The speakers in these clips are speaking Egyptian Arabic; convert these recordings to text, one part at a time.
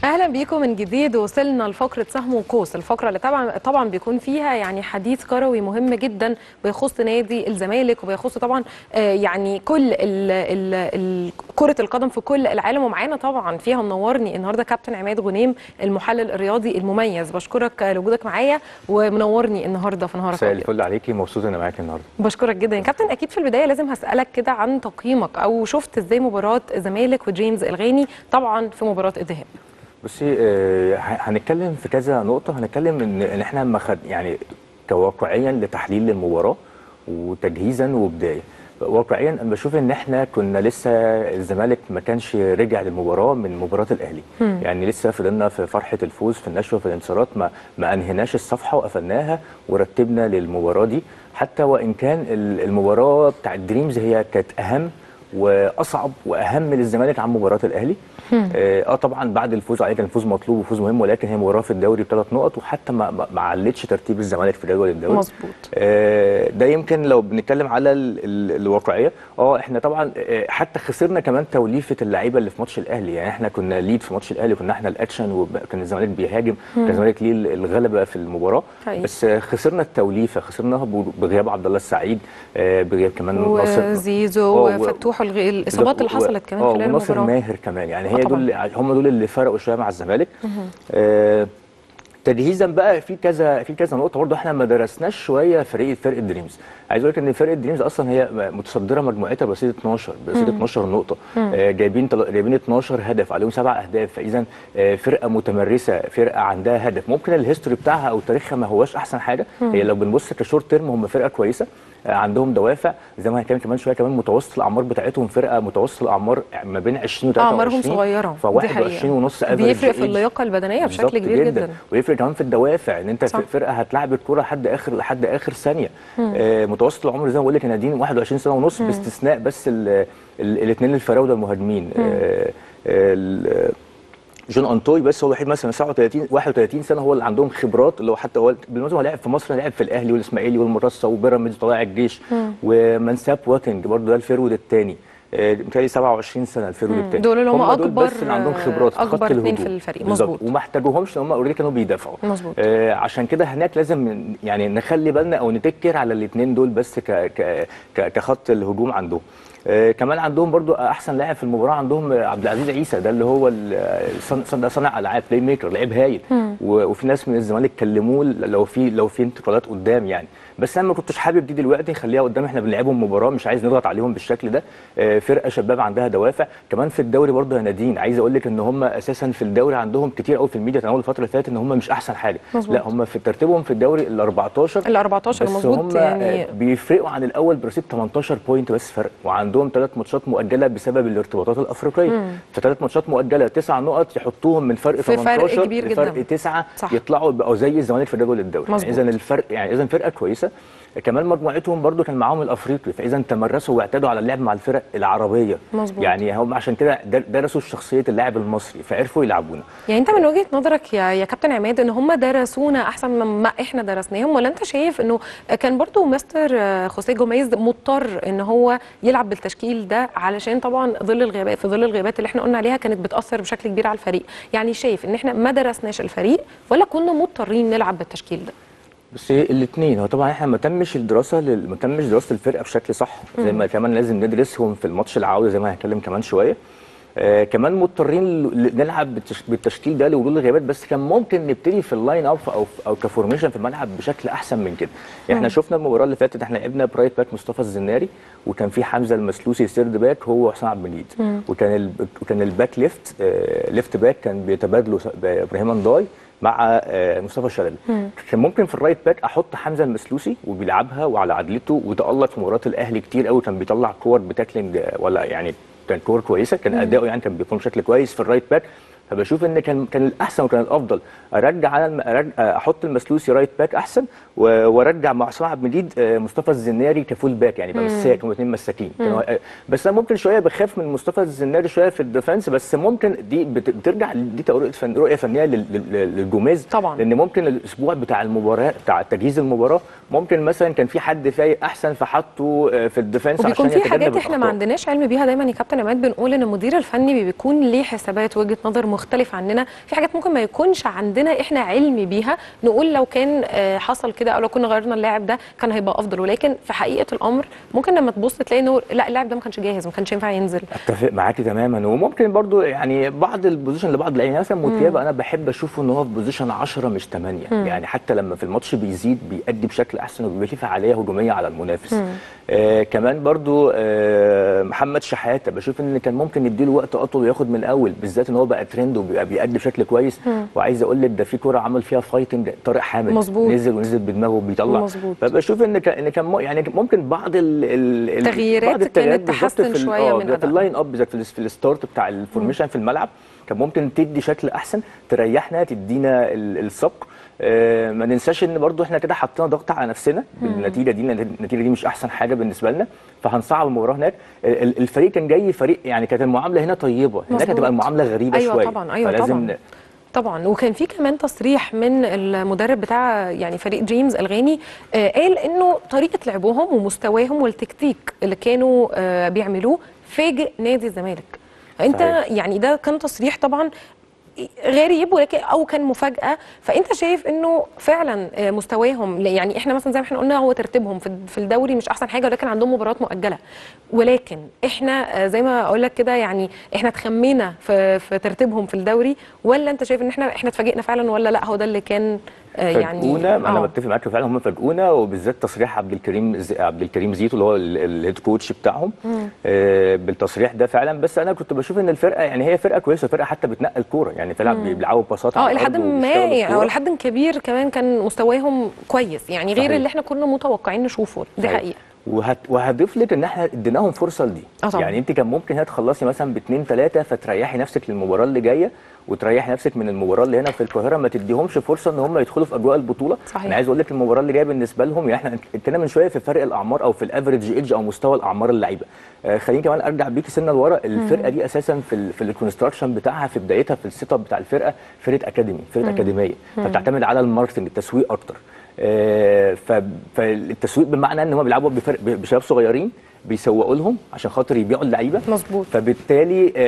اهلا بيكم من جديد وصلنا لفقره سهم وقوس الفقره اللي طبعا طبعا بيكون فيها يعني حديث كروي مهم جدا بيخص نادي الزمالك وبيخص طبعا آه، يعني كل ال ال ال كره القدم في كل العالم ومعانا طبعا فيها منورني النهارده كابتن عماد غنيم المحلل الرياضي المميز بشكرك لوجودك معايا ومنورني النهارده في نهارك مساء أبيض. الفل عليكي مبسوط اني معاكي النهارده بشكرك جدا كابتن اكيد في البدايه لازم هسالك كده عن تقييمك او شفت ازاي مباراه الزمالك وجيمس الغاني طبعا في مباراه الذهاب بصي آه، ه- هنتكلم في كذا نقطه هنتكلم ان ان احنا ما خد يعني كواقعيا لتحليل المباراه وتجهيزا وبدايه واقعيا انا بشوف ان احنا كنا لسه الزمالك ما كانش رجع للمباراه من مباراه الاهلي يعني لسه فضلنا في فرحه الفوز في النشوه في الانتصارات ما ما انهيناش الصفحه وقفلناها ورتبنا للمباراه دي حتى وان كان ال- المباراه بتاعت دريمز هي كانت اهم واصعب واهم للزمالك عن مباراه الاهلي اه آه طبعا بعد الفوز عليه كان الفوز مطلوب وفوز مهم ولكن هي مباراه في الدوري بثلاث نقط وحتى ما ما- ما علتش ترتيب الزمالك في جدول الدوري مظبوط. آه، ده يمكن لو بنتكلم على ال ال الواقعيه اه احنا طبعا آه، حتى خسرنا كمان توليفه اللعيبه اللي في ماتش الاهلي يعني احنا كنا ليد في ماتش الاهلي كنا احنا الاكشن وكان الزمالك بيهاجم كان الزمالك ليه الغلبه في المباراه حقيقي. بس آه، خسرنا التوليفه خسرناها ب- بغياب عبد الله السعيد آه، بغياب كمان ناصر وزيزو آه، و- وفتوح والغ- الاصابات اللي بالظبط. حصلت كمان آه، خلال وناصر المباراه ماهر كمان يعني آه، هي طبعاً. دول هم دول اللي فرقوا شويه مع الزمالك آه تجهيزا بقى في كذا في كذا نقطه برضه احنا ما درسناش شويه فريق فرقه دريمز عايز اقول لك ان فرقه دريمز اصلا هي متصدره مجموعتها برصيد 12 برصيد 12 نقطه آه جايبين تل- جايبين 12 هدف عليهم سبع اهداف فاذا آه فرقه متمرسه فرقه عندها هدف ممكن الهيستوري بتاعها او تاريخها ما هوش احسن حاجه هي لو بنبص كشورت تيرم هم فرقه كويسه آه، عندهم دوافع زي ما هنتكلم كمان شويه كمان متوسط الاعمار بتاعتهم فرقه متوسط الاعمار ما بين 20 و 23 اعمارهم صغيره ف دي 21 حقيقة. ونص average بيفرق في age. اللياقه البدنيه بشكل بالظبط كبير جدا, ويفرق كمان في الدوافع ان انت صح. في فرقه هتلعب الكوره لحد اخر لحد اخر ثانيه آه متوسط العمر زي ما بقول لك نادين 21 سنه ونص باستثناء بس الاثنين الفراوده المهاجمين آه ال- جون انطوي بس هو الوحيد مثلا 37 31 سنه هو اللي عندهم خبرات اللي هو حتى هو بالمناسبه هو لعب في مصر لعب في الاهلي والاسماعيلي والمرصه وبيراميدز وطلائع الجيش ومنساب واتنج برضه ده الفيرود الثاني متهيألي 27 سنه الفيرود الثاني دول اللي هم دول أكبر- بس اللي عندهم خبرات في خط أكبر اتنين الهجوم. في الفريق. بالظبط. مظبوط. وما احتاجوهمش لان هم اوريدي كانوا بيدافعوا مظبوط. آه عشان كده هناك لازم يعني نخلي بالنا او نتكر على الاثنين دول بس ك ك ك كخط الهجوم عندهم آه كمان عندهم برضو احسن لاعب في المباراه عندهم آه، عبد العزيز عيسى ده اللي هو ال- صن- صن- صانع العاب بلاي ميكر لعيب هايل و- وفي ناس من الزمالك كلموه لو في لو في انتقالات قدام يعني بس انا ما كنتش حابب دي دلوقتي خليها قدام احنا بنلعبهم مباراه مش عايز نضغط عليهم بالشكل ده آه، فرقه شباب عندها دوافع كمان في الدوري برضه يا نادين عايز اقول لك ان هم اساسا في الدوري عندهم كتير قوي في الميديا تناول الفتره اللي فاتت ان هم مش احسن حاجه مظبوط. لا هم في ترتيبهم في الدوري ال 14 ال 14 بس مظبوط هم يعني آه، بيفرقوا عن الاول برصيد 18 بوينت بس فرق وعندهم ثلاث ماتشات مؤجله بسبب الارتباطات الافريقيه فثلاث ماتشات مؤجله تسع نقط يحطوهم من فرق في فرق 18 كبير لفرق جدا. تسعه صح. يطلعوا يبقوا زي الزمالك في جدول الدوري مظبوط. يعني اذا الفرق يعني اذا فرقه كويسه كمان مجموعتهم برضو كان معاهم الافريقي فاذا تمرسوا واعتادوا على اللعب مع الفرق العربيه مظبوط. يعني هم عشان كده در- درسوا شخصيه اللاعب المصري فعرفوا يلعبونا يعني انت من وجهه نظرك يا يا كابتن عماد ان هم درسونا احسن مما احنا درسناهم ولا انت شايف انه كان برضو مستر آه، خوسيه جوميز مضطر ان هو يلعب بالتشكيل ده علشان طبعا ظل الغيابات في ظل الغيابات اللي احنا قلنا عليها كانت بتاثر بشكل كبير على الفريق يعني شايف ان احنا ما درسناش الفريق ولا كنا مضطرين نلعب بالتشكيل ده بس الاثنين هو طبعا احنا ما تمش الدراسه لل- ما تمش دراسه الفرقه بشكل صح زي ما كمان لازم ندرسهم في الماتش العوده زي ما هنتكلم كمان شويه آه كمان مضطرين ل- نلعب بالتش- بالتشكيل ده لوجود الغيابات بس كان ممكن نبتدي في اللاين اب او او كفورميشن في الملعب بشكل احسن من كده احنا شفنا المباراه اللي فاتت احنا لعبنا برايت باك مصطفى الزناري وكان في حمزه المسلوسي سيرد باك هو وحسام عبد المجيد وكان ال... وكان الباك ليفت آه ليفت باك كان بيتبادلوا س- ابراهيم انداي مع آه، مصطفى شلبي كان ممكن في الرايت باك احط حمزه المسلوسي وبيلعبها وعلى عدلته وتالق في مباراه الاهلي كتير قوي كان بيطلع كور بتاكلينج آه، ولا يعني كان كور كويسه كان اداؤه يعني كان بيكون بشكل كويس في الرايت باك فبشوف ان كان كان الاحسن وكان الافضل ارجع على الم... أرجع احط المسلوسي رايت باك احسن و- وارجع مع عصام عبد المجيد آه، مصطفى الزناري كفول باك يعني يبقى مساك كانوا اثنين مساكين كانوا- آه، بس انا ممكن شويه بخاف من مصطفى الزناري شويه في الديفنس بس ممكن دي بت- بترجع دي رؤيه فن رؤيه فنيه لل- لل- للجوميز طبعاً. لان ممكن الاسبوع بتاع المباراه بتاع تجهيز المباراه ممكن مثلا كان في حد فايق احسن فحطه آه، في الديفنس وبيكون عشان في يتجنب حاجات احنا ما الأخطاء. عندناش علم بيها دايما يا كابتن عماد بنقول ان المدير الفني بيكون ليه حسابات وجهه نظر مختلف عننا في حاجات ممكن ما يكونش عندنا احنا علم بيها نقول لو كان آه، حصل كده او لو كنا غيرنا اللاعب ده كان هيبقى افضل ولكن في حقيقه الامر ممكن لما تبص تلاقي انه لا اللاعب ده ما كانش جاهز ما كانش ينفع ينزل اتفق معاكي تماما وممكن برضو يعني بعض البوزيشن لبعض يعني مثلا موتيابا انا بحب اشوفه ان هو في بوزيشن 10 مش 8 يعني حتى لما في الماتش بيزيد بيأدي بشكل احسن وبيبقى في فعاليه هجوميه على المنافس آه كمان برضو آه محمد شحاته بشوف ان كان ممكن نديله وقت اطول وياخد من الاول بالذات ان هو بقى ترند وبيبقى بيأدي بشكل كويس وعايز اقول لك ده في كوره عمل فيها فايتنج طارق حامد مظبوط. نزل ونزل بدماغه وبيطلع مظبوط. فبشوف ان كان ان كان م- يعني ممكن بعض ال ال ال- تغييرات بعض التغييرات كانت بالظبط تحسن في ال- شوية آه، من في أدائهم. اللاين اب بالذات في ال- في الستارت بتاع الفورميشن في الملعب كان ممكن تدي شكل احسن تريحنا تدينا ال- السبق آه، ما ننساش ان برضو احنا كده حطينا ضغط على نفسنا بالنتيجه دي لأن النتيجه دي مش احسن حاجه بالنسبه لنا فهنصعب المباراه هناك ال- ال- الفريق كان جاي فريق يعني كانت المعامله هنا طيبه هناك مظبوط. هتبقى المعامله غريبه أيوة شويه طبعاً، أيوة فلازم طبعاً. ن- طبعا وكان في كمان تصريح من المدرب بتاع يعني فريق دريمز الغاني آه قال انه طريقه لعبهم ومستواهم والتكتيك اللي كانوا آه بيعملوه فاجئ نادي الزمالك انت صحيح. يعني ده كان تصريح طبعا غريب ولكن او كان مفاجاه فانت شايف انه فعلا آه، مستواهم لا، يعني احنا مثلا زي ما احنا قلنا هو ترتيبهم في في الدوري مش احسن حاجه ولكن عندهم مباريات مؤجله ولكن احنا آه، زي ما اقول لك كده يعني احنا اتخمينا في في ترتيبهم في الدوري ولا انت شايف ان احنا احنا اتفاجئنا فعلا ولا لا هو ده اللي كان آه، يعني فاجئونا انا آه. بتفق معاك فعلا هم فاجئونا وبالذات تصريح عبد الكريم ز- عبد الكريم زيتو اللي هو ال- الهيد كوتش بتاعهم آه بالتصريح ده فعلا بس انا كنت بشوف ان الفرقه يعني هي فرقه كويسه فرقه حتى بتنقل كوره يعني فرقه بيلعبوا باصات اه على الى حد الأرض ما وبيشتغلوا يعني او الكورة. لحد كبير كمان كان مستواهم كويس يعني غير صحيح. اللي احنا كنا متوقعين نشوفه دي صحيح. حقيقه وهت... وهضيف لك ان احنا اديناهم فرصه لدي آه طبعاً. يعني انت كان ممكن هنا تخلصي مثلا باثنين ثلاثه فتريحي نفسك للمباراه اللي جايه وتريحي نفسك من المباراه اللي هنا في القاهره ما تديهمش فرصه ان هم يدخلوا في اجواء البطوله صحيح. انا عايز اقول لك المباراه اللي جايه بالنسبه لهم يعني احنا اتكلمنا من شويه في فرق الاعمار او في الافريج ايدج او مستوى الاعمار اللعيبه آه خليني كمان ارجع بيكي سنه لورا الفرقه دي اساسا في ال في الكونستراكشن بتاعها في بدايتها في السيت اب بتاع الفرقه فرقه اكاديمي فرقه اكاديميه فبتعتمد على الماركتنج التسويق اكتر آه، ف- فالتسويق بمعنى ان هم بيلعبوا بفرق بشباب صغيرين بيسوقوا لهم عشان خاطر يبيعوا اللعيبه مظبوط. فبالتالي آه،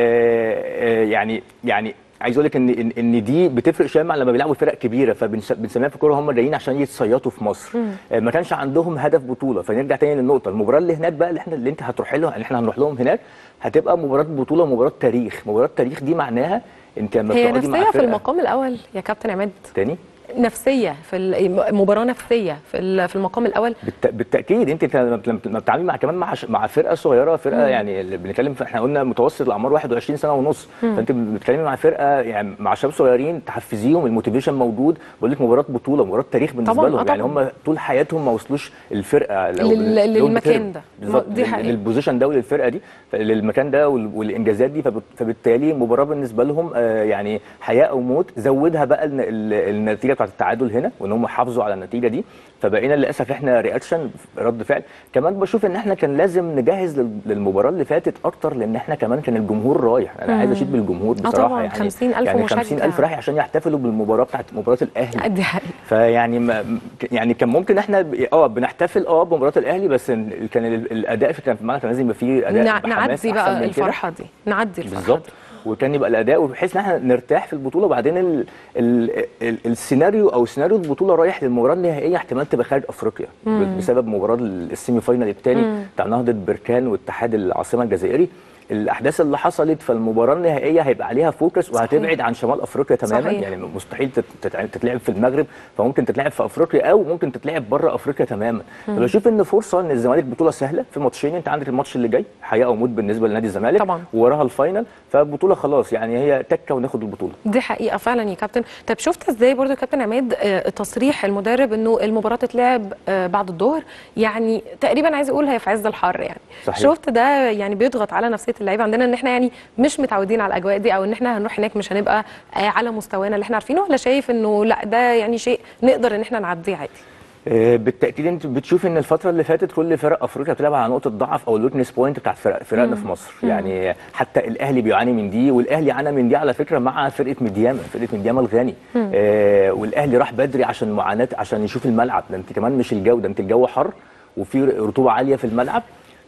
آه، يعني يعني عايز اقول لك ان ان ان دي بتفرق شويه مع لما بيلعبوا فرق كبيره فبنسميها في الكوره هم جايين عشان يتصيطوا في مصر آه، ما كانش عندهم هدف بطوله فنرجع تاني للنقطه المباراه اللي هناك بقى اللي احنا اللي انت هتروح لها اللي احنا هنروح لهم هناك هتبقى مباراه بطوله مباراه تاريخ مباراه تاريخ دي معناها انت لما هي بتقعدي مع نفسيه في فرقة- المقام الاول يا كابتن عماد تاني نفسيه في ال- مباراه نفسيه في ال- في المقام الاول بالت... بالتاكيد انت انت لما لما- لما بتتعاملي مع كمان مع ش... مع فرقه صغيره فرقه يعني اللي بنتكلم في احنا قلنا متوسط الاعمار 21 سنه ونص فانت بتتكلمي مع فرقه يعني مع شباب صغيرين تحفزيهم الموتيفيشن موجود بقول لك مباراه بطوله مباراه تاريخ بالنسبه طبعاً، لهم آه يعني طبعاً. هم طول حياتهم ما وصلوش الفرقه لو لل- لو للمكان بترم. ده. بالظبط دي لل- حقيقة. للبوزيشن ده وللفرقه دي ف- للمكان ده وال- والانجازات دي فبت- فبالتالي مباراه بالنسبه لهم آه، يعني حياه او موت زودها بقى الن- ال- النتيجه بتاعت التعادل هنا وان هم حافظوا على النتيجه دي فبقينا للاسف احنا رياكشن رد فعل كمان بشوف ان احنا كان لازم نجهز لل- للمباراه اللي فاتت اكتر لان احنا كمان كان الجمهور رايح انا عايز اشيد بالجمهور آه بصراحه طبعاً، يعني 50,000 يعني مشجع. 50000 رايح عشان يحتفلوا بالمباراه بتاعت مباراه الاهلي دي حقيقه فيعني ما يعني كان ممكن احنا ب- اه بنحتفل اه بمباراه الاهلي بس ال- كان ال- الاداء في كان في الملعب كان لازم يبقى فيه اداء نع- بحماس نعدي أحسن من بقى كده. الفرحه دي نعدي الفرحه بالظبط دي. وكان يبقى الاداء بحيث ان احنا نرتاح في البطوله وبعدين ال ال ال السيناريو او سيناريو البطوله رايح للمباراه النهائيه احتمال تبقى خارج افريقيا ب- بسبب مباراه السيمي فاينال الثاني بتاع نهضه بركان واتحاد العاصمه الجزائري الاحداث اللي حصلت فالمباراه النهائيه هيبقى عليها فوكس وهتبعد عن شمال افريقيا تماما صحيح. يعني مستحيل تت- تتع- تتلعب في المغرب فممكن تتلعب في افريقيا او ممكن تتلعب بره افريقيا تماما فبشوف ان فرصه ان الزمالك بطوله سهله في ماتشين انت عندك الماتش اللي جاي حياه او موت بالنسبه لنادي الزمالك طبعاً. ووراها الفاينل فالبطوله خلاص يعني هي تكه وناخد البطوله دي حقيقة فعلا يا كابتن طب شفت ازاي برضو يا كابتن عماد آه، تصريح المدرب انه المباراة تتلعب آه، بعد الظهر يعني تقريبا عايز اقول هي في عز الحر يعني صحيح. شفت ده يعني بيضغط على نفسية اللعيبة عندنا ان احنا يعني مش متعودين على الاجواء دي او ان احنا هنروح هناك مش هنبقى آه، على مستوانا اللي احنا عارفينه ولا شايف انه لا ده يعني شيء نقدر ان احنا نعديه عادي آه، بالتاكيد انت بتشوف ان الفتره اللي فاتت كل فرق افريقيا بتلعب على نقطه ضعف او الويكنس بوينت بتاعت فرق فرقنا في مصر يعني حتى الاهلي بيعاني من دي والاهلي عانى من دي على فكره مع فرقه ميدياما فرقه ميدياما الغاني آه والاهلي راح بدري عشان معاناه عشان يشوف الملعب ده انت كمان مش الجو ده انت الجو حر وفي رطوبه عاليه في الملعب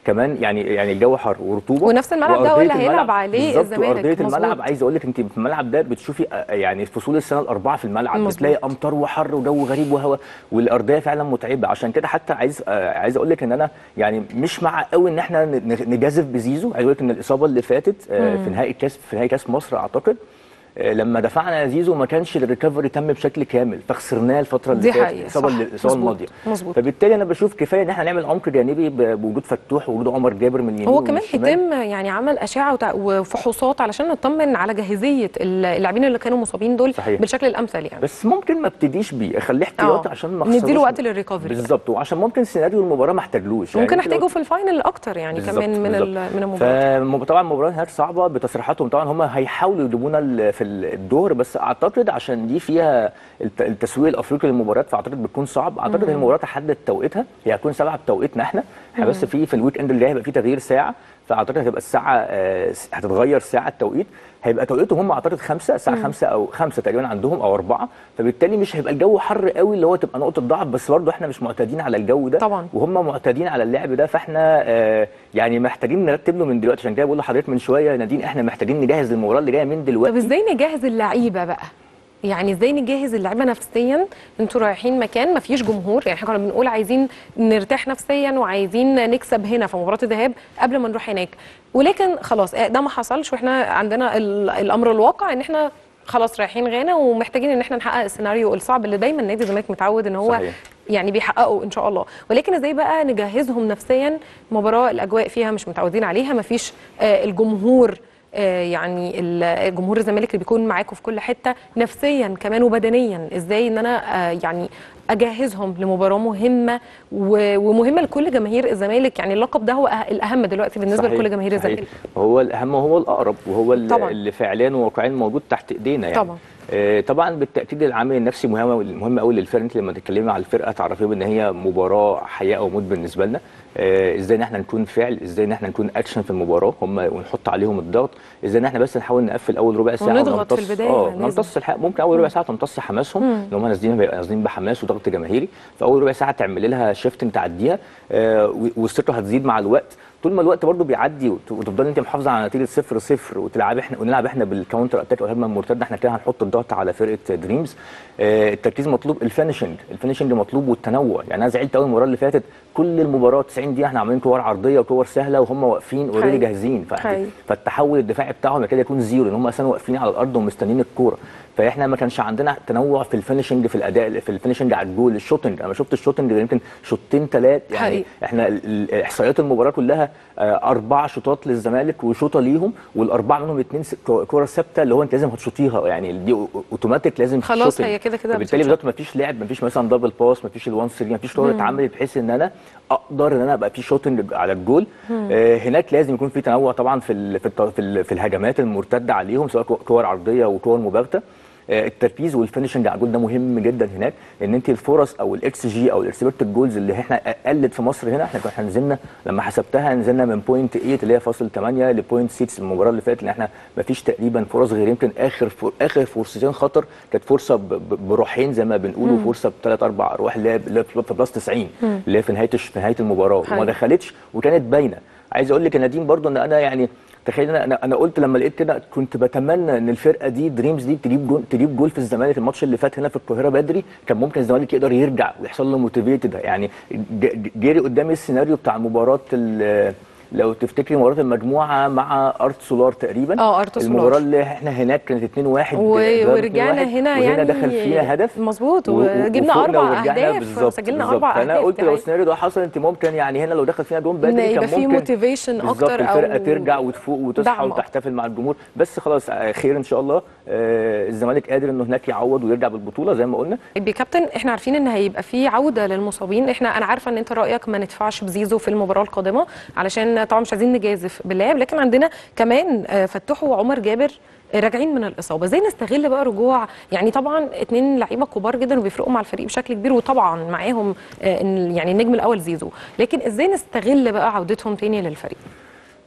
كمان يعني يعني الجو حر ورطوبه ونفس الملعب ده هو اللي وأرضية هيلعب الملعب- عليه بالظبط، الزمالك، وارضيه مظبوط. الملعب عايز اقول لك انت في الملعب ده بتشوفي آه، يعني فصول السنه الاربعه في الملعب مظبوط. بتلاقي امطار وحر وجو غريب وهواء والارضيه فعلا متعبه عشان كده حتى عايز آه، عايز اقول لك ان انا يعني مش مع قوي ان احنا ن- نجازف بزيزو عايز اقول لك ان الاصابه اللي فاتت آه، في نهائي كاس في نهائي كاس مصر اعتقد آه، لما دفعنا زيزو ما كانش الريكفري تم بشكل كامل فخسرناه الفتره اللي دي فاتت حقيقة، الاصابه صح. اللي- الاصابه مظبوط، الماضيه مظبوط. فبالتالي انا بشوف كفايه ان احنا نعمل عمق جانبي ب- بوجود فتوح ووجود عمر جابر من اليمين هو ومن كمان الشمال. هيتم يعني عمل اشعه وتع- وفحوصات علشان نطمن على جاهزيه اللاعبين اللي كانوا مصابين دول صحيح. بالشكل الامثل يعني بس ممكن ما ابتديش بيه اخليه احتياطي آه. عشان ما نديله أخسروش. وقت للريكفري. بالظبط وعشان ممكن سيناريو المباراه ما احتاجلوش ممكن أنت لو- احتاجه في الفاينل اكتر يعني بالظبط، كمان من بالظبط. ال- من المباراه فطبعا المباراه هناك صعبه بتصريحاتهم طبعا هم هيحاولوا يجيبونا ال- في الدور بس اعتقد عشان دي فيها الت- التسويق الافريقي للمباريات فاعتقد بتكون صعب اعتقد المباراه تحدد توقيتها هي هتكون سبعه بتوقيتنا احنا احنا بس في في الويك اند اللي جاي هيبقى في تغيير ساعه فاعتقد هتبقى الساعه آه، س- هتتغير ساعه التوقيت هيبقى توقيتهم هم اعتقد خمسة الساعه خمسة او خمسة تقريبا عندهم او أربعة فبالتالي مش هيبقى الجو حر قوي اللي هو تبقى نقطه ضعف بس برضه احنا مش معتادين على الجو ده طبعاً. وهم معتادين على اللعب ده فاحنا آه، يعني محتاجين نرتب له من دلوقتي عشان كده بقول لحضرتك من شويه يا نادين احنا محتاجين نجهز للمباراه اللي جايه من طب دلوقتي ازاي نجهز اللعيبه بقى يعني ازاي نجهز اللعيبه نفسيا انتوا رايحين مكان ما فيش جمهور يعني احنا كنا بنقول عايزين نرتاح نفسيا وعايزين نكسب هنا في مباراه الذهاب قبل ما نروح هناك ولكن خلاص آه، ده ما حصلش واحنا عندنا ال- الامر الواقع ان احنا خلاص رايحين غانا ومحتاجين ان احنا نحقق السيناريو الصعب اللي دايما نادي الزمالك متعود ان هو صحيح. يعني بيحققوا ان شاء الله ولكن ازاي بقى نجهزهم نفسيا مباراه الاجواء فيها مش متعودين عليها مفيش آه، الجمهور آه، يعني ال- جمهور الزمالك اللي بيكون معاكم في كل حته نفسيا كمان وبدنيا ازاي ان انا آه، يعني اجهزهم لمباراه مهمه و- ومهمه لكل جماهير الزمالك يعني اللقب ده هو أه- الاهم دلوقتي بالنسبه صحيح، لكل جماهير صحيح. الزمالك هو الاهم وهو الاقرب وهو ال- طبعاً. اللي فعليا وواقعيا موجود تحت ايدينا يعني طبعاً. آه، طبعا بالتاكيد العامل النفسي مهم مهم قوي للفرقه انت لما تتكلمي على الفرقه تعرفي ان هي مباراه حياه او موت بالنسبه لنا آه، ازاي ان احنا نكون فعل ازاي ان احنا نكون اكشن في المباراه هم ونحط عليهم الضغط ازاي ان احنا بس نحاول نقفل اول ربع ساعه ونضغط في ونمتص- البداية، اه لازم. نمتص الحق ممكن اول ربع ساعه تمتص حماسهم ان هم نازلين بيبقى نازلين بحماس وضغط جماهيري فاول ربع ساعه تعملي لها شيفتنج تعديها آه، و- والثقه هتزيد مع الوقت طول ما الوقت برضو بيعدي وت- وتفضلي انت محافظه على نتيجه 0 0 وتلعبي احنا ونلعب احنا بالكاونتر اتاك او الهجمه المرتده احنا كده هنحط الضغط على فرقه دريمز آه التركيز مطلوب الفينشنج الفينشنج مطلوب والتنوع يعني انا زعلت قوي المباراه اللي فاتت كل المباراه 90 دقيقه احنا عاملين كور عرضيه وكور سهله وهم واقفين اوريدي حقيقي. جاهزين فإحنا- حقيقي. فالتحول الدفاعي بتاعهم يكاد يكون زيرو ان هم اصلا واقفين على الارض ومستنيين الكوره فاحنا ما كانش عندنا تنوع في الفينشنج في الاداء في الفينشنج على الجول الشوتنج انا ما شفت الشوتنج غير يمكن شوطين ثلاث يعني حقيقي. احنا ال- ال- احصائيات المباراه كلها آه، اربع شوطات للزمالك وشوطه ليهم والاربعه منهم اثنين كوره ثابته اللي هو انت لازم هتشوطيها يعني دي أو- اوتوماتيك لازم خلاص شوتنج. هي كده كده فبالتالي بتتشوط. بالظبط ما فيش لعب ما فيش مثلا دبل باس ما فيش الوان 3 ما فيش كوره اتعملت بحيث ان انا اقدر ان انا ابقى في شوتنج على الجول آه هناك لازم يكون في تنوع طبعا في ال في, الت- في, ال في الهجمات المرتده عليهم سواء كو- كور عرضيه وكور مباغته آه، التركيز والفينشنج على الجول ده مهم جدا هناك ان انت الفرص او الاكس جي او الاكسبكتد جولز اللي احنا قلت في مصر هنا احنا كنا نزلنا لما حسبتها نزلنا من بوينت 8 اللي هي فاصل 8 لبوينت 6 المباراه اللي فاتت ان احنا ما فيش تقريبا فرص غير يمكن اخر فر... اخر فرصتين خطر كانت فرصه ب... ب... بروحين زي ما بنقول وفرصه بثلاث اربع ارواح اللي هي اللي هي في بلس 90 اللي هي في نهايه في نهايه المباراه وما حقيقي. دخلتش وكانت باينه عايز اقول لك يا نادين برضو ان انا يعني تخيل انا انا أنا قلت لما لقيت كده كنت بتمنى ان الفرقه دي دريمز دي تجيب جول تجيب جول في الزمالك الماتش اللي فات هنا في القاهره بدري كان ممكن الزمالك يقدر يرجع ويحصل له موتيفيتد يعني ج- جري قدامي السيناريو بتاع مباراه ال- لو تفتكري مباراه المجموعه مع ارت سولار تقريبا اه، أرت سولار. المباراه اللي احنا هناك كانت 2 1 و- ورجعنا هنا وهنا يعني دخل فينا هدف مظبوط، و- و- وجبنا وفقنا أربع ورجعنا أهداف، بالظبط سجلنا بالظبط. أربع فانا أهداف، قلت دي لو حقيقة. السيناريو ده حصل انت ممكن يعني هنا لو دخل فينا جون إن بدري يبقى كان في ممكن motivation بالظبط أكتر الفرقه أو ترجع وتفوق وتصحى دعم أكتر. وتحتفل مع الجمهور بس خلاص آه، خير ان شاء الله آه، الزمالك قادر انه هناك يعوض ويرجع بالبطوله زي ما قلنا بي كابتن احنا عارفين ان هيبقى في عوده للمصابين احنا انا عارفه ان انت رايك ما ندفعش بزيزو في المباراه القادمه علشان طبعا مش عايزين نجازف باللاعب لكن عندنا كمان آه، فتوح وعمر جابر آه، راجعين من الاصابه ازاي نستغل بقى رجوع يعني طبعا اتنين لعيبه كبار جدا وبيفرقوا مع الفريق بشكل كبير وطبعا معاهم آه، إن- يعني النجم الاول زيزو لكن ازاي نستغل بقى عودتهم تاني للفريق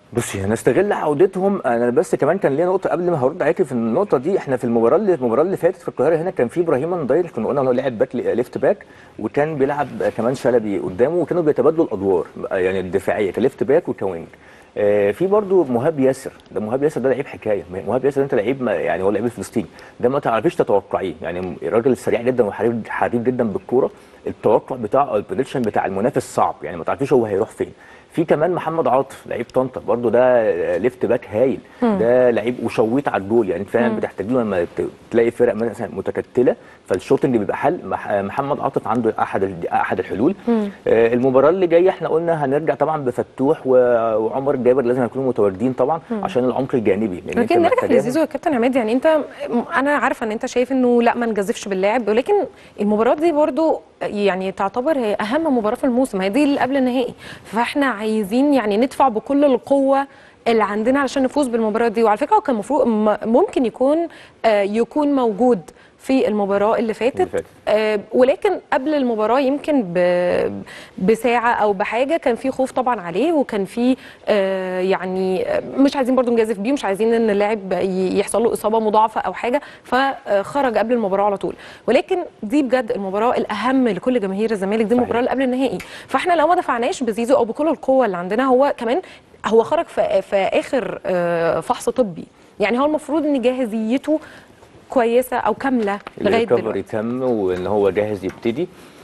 بصي هنستغل عودتهم انا بس كمان كان ليا نقطه قبل ما هرد عليكي في النقطه دي احنا في المباراه اللي المباراه اللي فاتت في القاهره هنا كان في ابراهيم نداير كنا قلنا ان هو لاعب باك ليفت باك وكان بيلعب كمان شلبي قدامه وكانوا بيتبادلوا الادوار يعني الدفاعيه كليفت باك وكوينج آه، في برضو مهاب ياسر ده مهاب ياسر ده لعيب حكايه مهاب ياسر ده انت لعيب ما- يعني هو لعيب الفلسطيني ده ما تعرفيش تتوقعيه يعني راجل سريع جدا وحريف حريف جدا بالكوره التوقع بتاعه او البريدكشن بتاع المنافس صعب يعني ما تعرفيش هو هيروح فين في كمان محمد عاطف لعيب طنطا برضو ده آه، ليفت باك هايل ده لعيب وشويت على الجول يعني انت فعلا بتحتاج له لما ت- تلاقي فرق مثلا متكتله فالشوتنج بيبقى حل مح- محمد عاطف عنده احد ال- احد الحلول آه، المباراه اللي جايه احنا قلنا هنرجع طبعا بفتوح و- وعمر جابر لازم يكونوا متواجدين طبعا عشان العمق الجانبي لان انت لكن نرجع محتاجاهم. لزيزو يا كابتن عماد يعني انت انا عارفه ان انت شايف انه لا ما نجازفش باللاعب ولكن المباراه دي برضو يعني تعتبر هي اهم مباراه في الموسم هي دي اللي قبل النهائي فاحنا عايزين يعني ندفع بكل القوه اللي عندنا علشان نفوز بالمباراه دي وعلى فكره هو كان المفروض م- ممكن يكون آه، يكون موجود في المباراه اللي فاتت, اللي فاتت. آه، ولكن قبل المباراه يمكن ب- بساعه او بحاجه كان في خوف طبعا عليه وكان في آه، يعني آه، مش عايزين برضو نجازف بيه مش عايزين ان اللاعب ي- يحصل له اصابه مضاعفه او حاجه فخرج قبل المباراه على طول ولكن دي بجد المباراه الاهم لكل جماهير الزمالك دي صحيح. المباراه اللي قبل النهائي فاحنا لو ما دفعناش بزيزو او بكل القوه اللي عندنا هو كمان هو خرج في, في اخر آه، فحص طبي يعني هو المفروض ان جاهزيته كويسه او كامله لغايه الريكفري دلوقتي تم وان هو جاهز يبتدي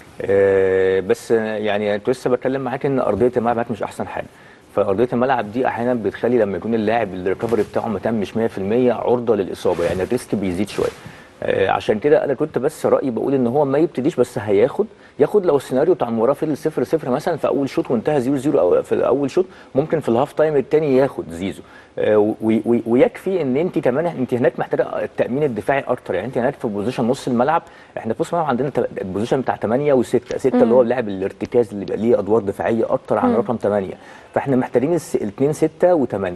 آه، بس يعني كنت لسه بتكلم معاك ان ارضيه الملعب معاك مش احسن حاجه فارضيه الملعب دي احيانا بتخلي لما يكون اللاعب الريكفري بتاعه ما تمش 100% عرضه للاصابه يعني الريسك بيزيد شويه آه، عشان كده انا كنت بس رايي بقول ان هو ما يبتديش بس هياخد ياخد لو السيناريو بتاع المباراه فضل 0 0 مثلا في اول شوط وانتهى 0 0 او في اول شوط ممكن في الهاف تايم الثاني ياخد زيزو آه، و- و- ويكفي ان انت كمان انت هناك محتاجه التامين الدفاعي اكتر يعني انت هناك في بوزيشن نص الملعب احنا في نص الملعب عندنا تل- البوزيشن بتاع 8 و6 6 اللي هو اللاعب الارتكاز اللي بيبقى ليه ادوار دفاعيه اكتر عن رقم 8 فاحنا محتاجين الاثنين 6 و8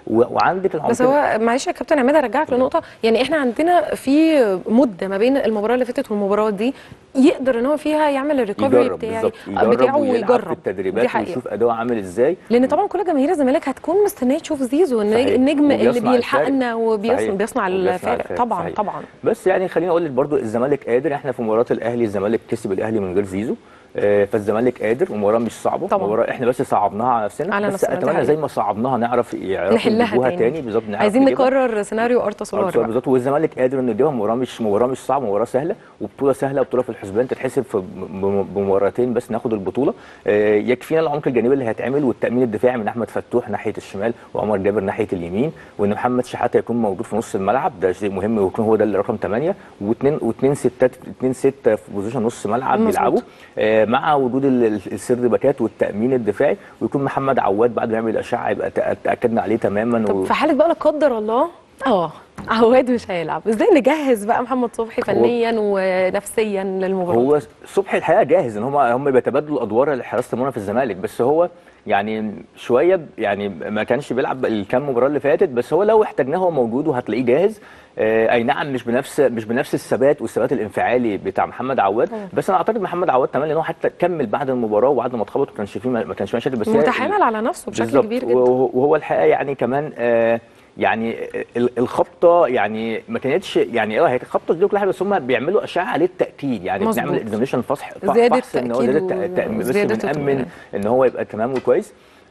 وعندك بس العنصر هو معلش يا كابتن عماد ارجعك لنقطه يعني احنا عندنا في مده ما بين المباراه اللي فاتت والمباراه دي يقدر ان هو فيها يعمل الريكفري يجرب بتاعي بالظبط يجرب بتاعه ويلعب ويجرب في دي التدريبات حقيقة. ويشوف اداؤه عامل ازاي لان طبعا كل جماهير الزمالك هتكون مستنيه تشوف زيزو النج- صحيح. النجم اللي وبيصنع بيلحقنا الفارق. وبيصنع صحيح. بيصنع وبيصنع الفارق الفارق. طبعا صحيح. طبعا بس يعني خليني اقول لك برضو الزمالك قادر احنا في مباراه الاهلي الزمالك كسب الاهلي من غير زيزو آه، فالزمالك قادر ومباراه مش صعبه طبعا. مباراه احنا بس صعبناها على نفسنا على بس نفسنا، دي اتمنى حقيقة. زي ما صعبناها نعرف يعرفوا نحلها يجيبوها تاني, تاني بالظبط نعرف عايزين نجيبها. نكرر سيناريو ارتا آه، سولار بالظبط بقى. بالظبط والزمالك قادر انه يجيبها مباراه مش مباراه مش صعبه مباراه سهله وبطوله سهله وبطوله في الحسبان تتحسب في بم- بمباراتين بس ناخد البطوله آه، يكفينا العمق الجانبي اللي هيتعمل والتامين الدفاعي من احمد فتوح ناحيه الشمال وعمر جابر ناحيه اليمين وان محمد شحاته يكون موجود في نص الملعب ده شيء مهم ويكون هو ده اللي رقم 8 واثنين واثنين ستات اثنين سته في بوزيشن نص ملعب مظبوط. بيلعبوا آه، مع وجود ال- ال- السرد باكات والتامين الدفاعي ويكون محمد عواد بعد ما يعمل الاشعه يبقى تأ- تاكدنا عليه تماما طب و... في حاله بقى لا قدر الله اه عواد مش هيلعب ازاي نجهز بقى محمد صبحي هو- فنيا ونفسيا للمباراه هو صبحي الحقيقه جاهز ان هم هم بيتبادلوا الادوار لحراسه المرمى في الزمالك بس هو يعني شويه ب- يعني ما كانش بيلعب الكام مباراه اللي فاتت بس هو لو احتاجناه هو موجود وهتلاقيه جاهز آه اي نعم مش بنفس مش بنفس الثبات والثبات الانفعالي بتاع محمد عواد بس انا اعتقد محمد عواد تمام لان هو حتى كمل بعد المباراه وبعد ما اتخبط ما كانش فيه ما كانش فيه مشاكل بس هي- متحامل على نفسه بشكل بالظبط. كبير جدا وهو وهو الحقيقه يعني كمان آه يعني ال- الخبطه يعني ما كانتش يعني اه هي كانت خبطه دي كل حاجه بس هم بيعملوا اشعه عليه التاكيد يعني مظبوط. بنعمل اكزامينشن فصح زيادة فحص ان هو تأكيد زياده و- التأ- التأمين بس زيادة بنامن الطمأنينة. ان هو يبقى تمام وكويس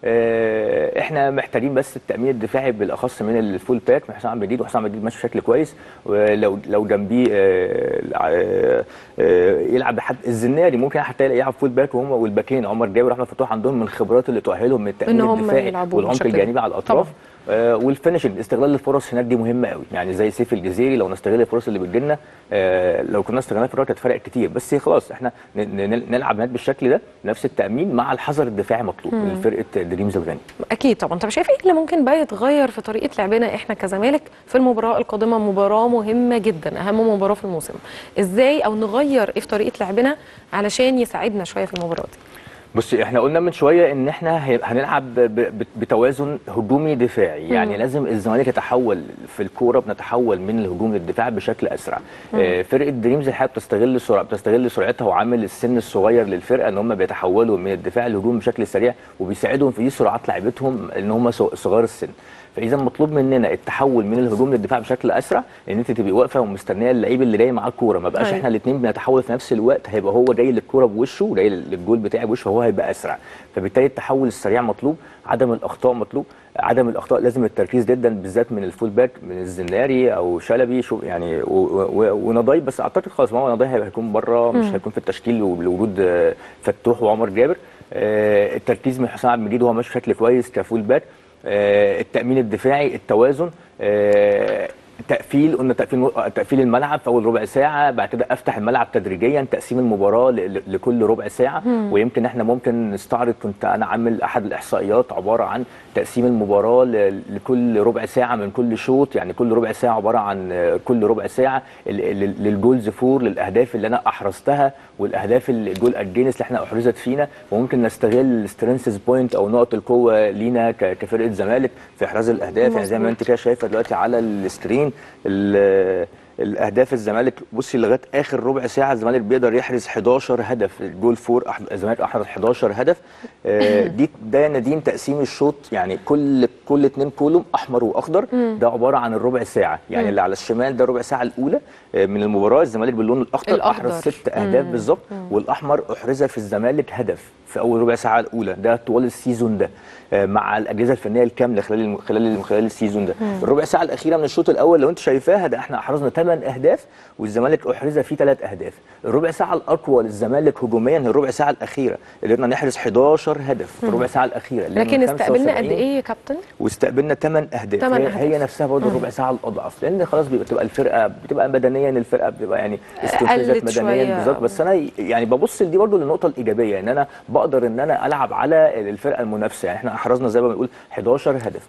آه، احنا محتاجين بس التامين الدفاعي بالاخص من الفول باك من حسام عبد المجيد وحسام عبد المجيد ماشي بشكل كويس ولو لو جنبيه آه، آه، آه، يلعب بحد الزناري ممكن حتى يلعب فول باك وهم والباكين عمر جابر واحمد فتوح عندهم من الخبرات اللي تؤهلهم من التامين إن هم الدفاعي يلعبوا والعمق بالشكل ده. الجانبي على الاطراف آه والفينشنج استغلال الفرص هناك دي مهمه قوي يعني زي سيف الجزيري لو نستغل الفرص اللي بتجي لنا آه لو كنا استغلنا في الوقت كانت فرقت كتير بس خلاص احنا ن- ن- نلعب هناك بالشكل ده نفس التامين مع الحذر الدفاعي مطلوب من فرقه دريمز الغني اكيد طبعا طب شايف ايه اللي ممكن بقى يتغير في طريقه لعبنا احنا كزمالك في المباراه القادمه مباراه مهمه جدا اهم مباراه في الموسم ازاي او نغير ايه في طريقه لعبنا علشان يساعدنا شويه في المباراه دي بصي احنا قلنا من شويه ان احنا هي- هنلعب ب- ب- بتوازن هجومي دفاعي يعني لازم الزمالك يتحول في الكوره بنتحول من الهجوم للدفاع بشكل اسرع آه، فرقه دريمز الحقيقه بتستغل سرعه بتستغل سرعتها وعامل السن الصغير للفرقه ان هم بيتحولوا من الدفاع للهجوم بشكل سريع وبيساعدهم في دي سرعات لعيبتهم ان هم ص- صغار السن فاذا مطلوب مننا التحول من الهجوم للدفاع بشكل اسرع ان انت تبقي واقفه ومستنيه اللعيب اللي جاي معاه الكوره ما بقاش أيوة. احنا الاثنين بنتحول في نفس الوقت هيبقى هو جاي للكوره بوشه جاي للجول بتاعي بوشه فهو هيبقى اسرع فبالتالي التحول السريع مطلوب عدم الاخطاء مطلوب عدم الاخطاء لازم التركيز جدا بالذات من الفول باك من الزناري او شلبي شو يعني و- و- ونضاي بس اعتقد خلاص ما هو نضاي هيكون بره مش هيكون في التشكيل لوجود آه، فتوح وعمر جابر آه، التركيز من حسام عبد المجيد وهو ماشي بشكل كويس كفول باك آه، التامين الدفاعي التوازن آه، تقفيل قلنا تقفيل تقفيل الملعب في اول ربع ساعه بعد كده افتح الملعب تدريجيا تقسيم المباراه ل- ل- لكل ربع ساعه ويمكن احنا ممكن نستعرض كنت انا عامل احد الاحصائيات عباره عن تقسيم المباراه ل- لكل ربع ساعه من كل شوط يعني كل ربع ساعه عباره عن آه، كل ربع ساعه ال- ال- للجولز فور للاهداف اللي انا احرزتها والاهداف اللي- الجول اجينست اللي احنا احرزت فينا وممكن نستغل السترينثز بوينت او نقط القوه لينا ك- كفرقه زمالك في احراز الاهداف يعني زي ما مظبوط. انت كده شايفه دلوقتي على السكرين ال- الاهداف الزمالك بصي لغايه اخر ربع ساعه الزمالك بيقدر يحرز 11 هدف الجول فور أح- الزمالك احرز 11 هدف آه، دي ده يا نادين تقسيم الشوط يعني كل كل اتنين كولوم احمر واخضر ده عباره عن الربع ساعه يعني اللي على الشمال ده الربع ساعه الاولى آه، من المباراه الزمالك باللون الاخضر الأخضر. احرز ست اهداف بالظبط والاحمر احرز في الزمالك هدف في اول ربع ساعه الاولى ده طوال السيزون ده آه، مع الاجهزه الفنيه الكامله خلال الم- خلال الم- خلال السيزون ده الربع ساعه الاخيره من الشوط الاول لو انت شايفاها ده احنا احرزنا 8 اهداف والزمالك احرز فيه 3 اهداف الربع ساعه الاقوى للزمالك هجوميا هي الربع ساعه الاخيره قدرنا نحرز 11 هدف في الربع ساعه الاخيره اللي هي لكن من استقبلنا قد 75 ايه يا كابتن؟ واستقبلنا 8 اهداف تمن هي, أهداف. هي نفسها برضه الربع ساعه الاضعف لان خلاص بيبقى تبقى الفرقه بتبقى بدنيا الفرقه بتبقى يعني استنفذت قلت شوية. مدنيا بالظبط بس انا يعني ببص لدي برضه للنقطه الايجابيه ان انا بقدر ان انا العب على الفرقه المنافسه يعني احنا احرزنا زي ما بنقول 11 هدف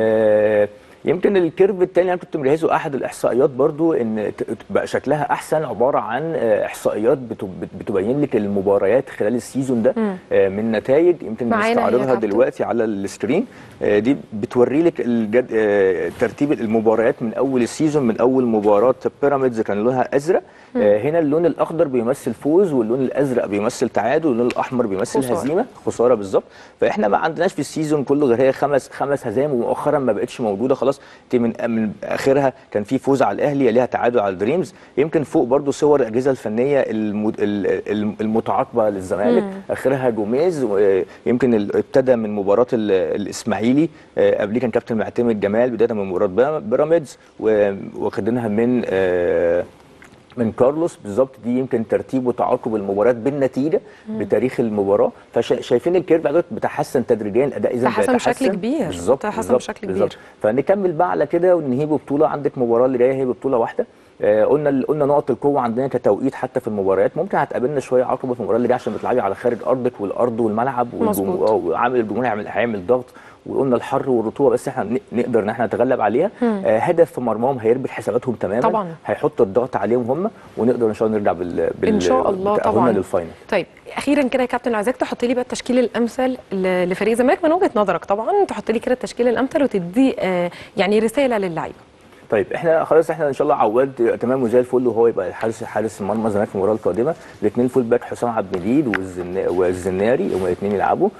آه يمكن الكيرف الثاني انا كنت مجهزه احد الاحصائيات برضو ان ت- بقى شكلها احسن عباره عن آه، احصائيات بت- بت- بتبين لك المباريات خلال السيزون ده آه، من نتائج يمكن معانا هي يا نستعرضها كابتن. دلوقتي دلوقتي على السكرين آه، دي بتوري لك الجد... آه، ترتيب المباريات من اول السيزون من اول مباراه بيراميدز كان لونها ازرق آه، هنا اللون الاخضر بيمثل فوز واللون الازرق بيمثل تعادل واللون الاحمر بيمثل خسارة. هزيمه خساره بالظبط فاحنا ما عندناش في السيزون كله غير هي خمس خمس هزايم ومؤخرا ما بقتش موجوده خلاص دي من من اخرها كان في فوز على الاهلي يليها تعادل على الدريمز يمكن فوق برضو صور الاجهزه الفنيه المد... ال- ال- المتعاقبه للزمالك اخرها جوميز ويمكن ال- ابتدى من مباراه ال- الاسماعيلي آه، قبليه كان كابتن معتمد جمال بدايه من مباراه بيرا- بيراميدز و- واخدينها من آه، من كارلوس بالظبط دي يمكن ترتيب وتعاقب المباريات بالنتيجه بتاريخ المباراه فشايفين الكيرف دوت بتحسن تدريجيا الاداء اذا تحسن بشكل بيتحسن. كبير. بالظبط تحسن بالظبط، بشكل بالظبط. كبير. فنكمل بقى على كده وننهي ببطوله عندك مباراه اللي جايه هي ببطوله واحده آه قلنا قلنا نقط القوه عندنا كتوقيت حتى في المباريات ممكن هتقابلنا شويه عقبه في المباراه اللي جايه عشان بتلعبي على خارج ارضك والارض والملعب والجمهور مظبوط. آه، وعامل الجمهور هيعمل هيعمل ضغط وقلنا الحر والرطوبه بس احنا ن- نقدر ان احنا نتغلب عليها آه هدف في مرماهم هيربط حساباتهم تماما طبعاً. هيحط الضغط عليهم هم ونقدر ان شاء الله نرجع بال, بال ان شاء الله بتأهلنا طبعا للفاينل طيب اخيرا كده يا كابتن عايزاك تحط لي بقى التشكيل الامثل ل- لفريق الزمالك من وجهه نظرك طبعا تحط لي كده التشكيل الامثل وتدي آه يعني رساله للعيبه طيب احنا خلاص احنا ان شاء الله عواد تمام وزي الفل وهو يبقى حارس حارس المرمى الزمالك في المباراه القادمه الاثنين فول باك حسام عبد المجيد والزنا- والزناري هما الاثنين يلعبوا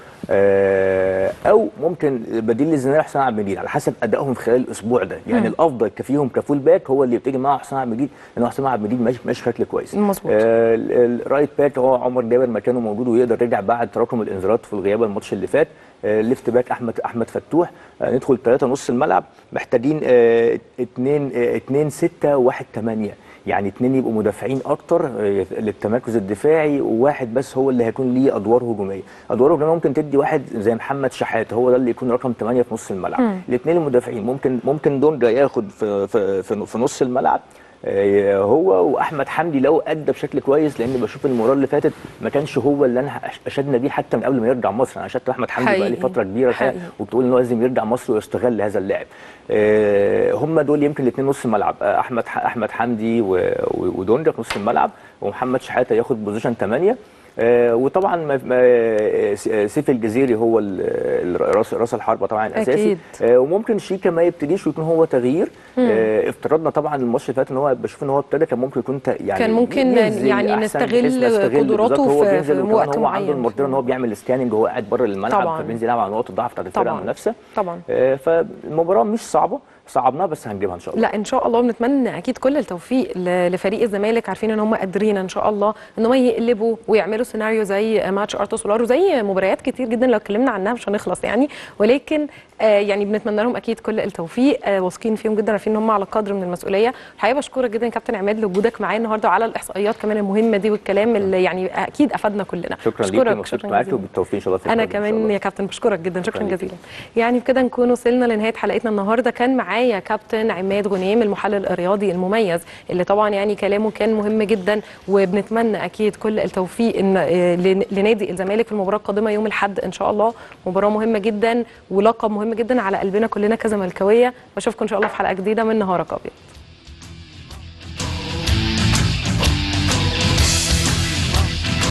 اه او ممكن بديل للزناري حسام عبد المجيد على حسب ادائهم في خلال الاسبوع ده يعني الافضل كفيهم كفول باك هو اللي يبتدي معاه حسام عبد المجيد لان حسام عبد المجيد ماشي ماشي بشكل كويس مظبوط. آه ال- الرايت باك هو عمر جابر مكانه موجود ويقدر يرجع بعد تراكم الانذارات في الغياب الماتش اللي فات آه ليفت باك احمد احمد فتوح آه ندخل ثلاثه نص الملعب محتاجين آه اتنين آه اتنين ستة وواحد تمانية يعني اتنين يبقوا مدافعين اكتر آه، للتمركز الدفاعي وواحد بس هو اللي هيكون ليه ادوار هجوميه ادوار هجوميه ممكن تدي واحد زي محمد شحات هو ده اللي يكون رقم 8 في نص الملعب الاثنين المدافعين ممكن ممكن دونجا ياخد في في في, في نص الملعب آه، هو واحمد حمدي لو ادى بشكل كويس لان بشوف المباراه اللي فاتت ما كانش هو اللي انا أش- اشدنا بيه حتى من قبل ما يرجع مصر انا اشدت احمد حمدي بقى لي حقيقي. فتره كبيره حقيقي. الحقيقة، وبتقول ان هو لازم يرجع مصر ويستغل هذا اللاعب آه، هم دول يمكن الاثنين نص الملعب آه، احمد ح- احمد حمدي و- و- ودونجا في نص الملعب ومحمد شحاته ياخد بوزيشن 8 آه وطبعا ما- ما- س- سيف الجزيري هو ال- ال- راس راس الحربه طبعا الاساسي أكيد. آه وممكن شيكا ما يبتديش ويكون هو تغيير آه افترضنا طبعا الماتش اللي فات ان هو بشوف ان هو ابتدى كان ممكن يكون ت- يعني كان ممكن ينزل يعني أحسن نستغل بحيث نستغل قدراته بالظبط هو في- بينزل في وكمان وقت هو عنده معين. المقدره ان هو بيعمل سكاننج وهو قاعد بره الملعب طبعاً. فبينزل يلعب على نقط الضعف بتاعت الفرقه طبعاً. المنافسه طبعا آه فالمباراه مش صعبه صعبناها بس هنجيبها ان شاء الله لا ان شاء الله بنتمنى اكيد كل التوفيق ل- لفريق الزمالك عارفين ان هم قادرين ان شاء الله ان هم يقلبوا ويعملوا سيناريو زي ماتش ارتو سولار وزي مباريات كتير جدا لو اتكلمنا عنها مش هنخلص يعني ولكن آه يعني بنتمنى لهم اكيد كل التوفيق آه واثقين فيهم جدا عارفين ان هم على قدر من المسؤوليه الحقيقه بشكرك جدا يا كابتن عماد لوجودك معايا النهارده على الاحصائيات كمان المهمه دي والكلام اللي يعني اكيد افادنا كلنا شكرا ليكي بشكرك مبسوط شكرا معاكي جزيلا. وبالتوفيق ان شاء الله في انا القادم إن شاء كمان الله. يا كابتن بشكرك جدا شكرا شكراً ليكي. جزيلا يعني بكده نكون وصلنا لنهايه حلقتنا النهارده كان معايا كابتن عماد غنيم المحلل الرياضي المميز اللي طبعا يعني كلامه كان مهم جدا وبنتمنى اكيد كل التوفيق إن آه، لن- لنادي الزمالك في المباراه القادمه يوم الاحد ان شاء الله مباراه مهمه جدا ولقب مهم جدا على قلبنا كلنا كزملكاويه واشوفكم ان شاء الله في حلقه جديده من نهارك ابيض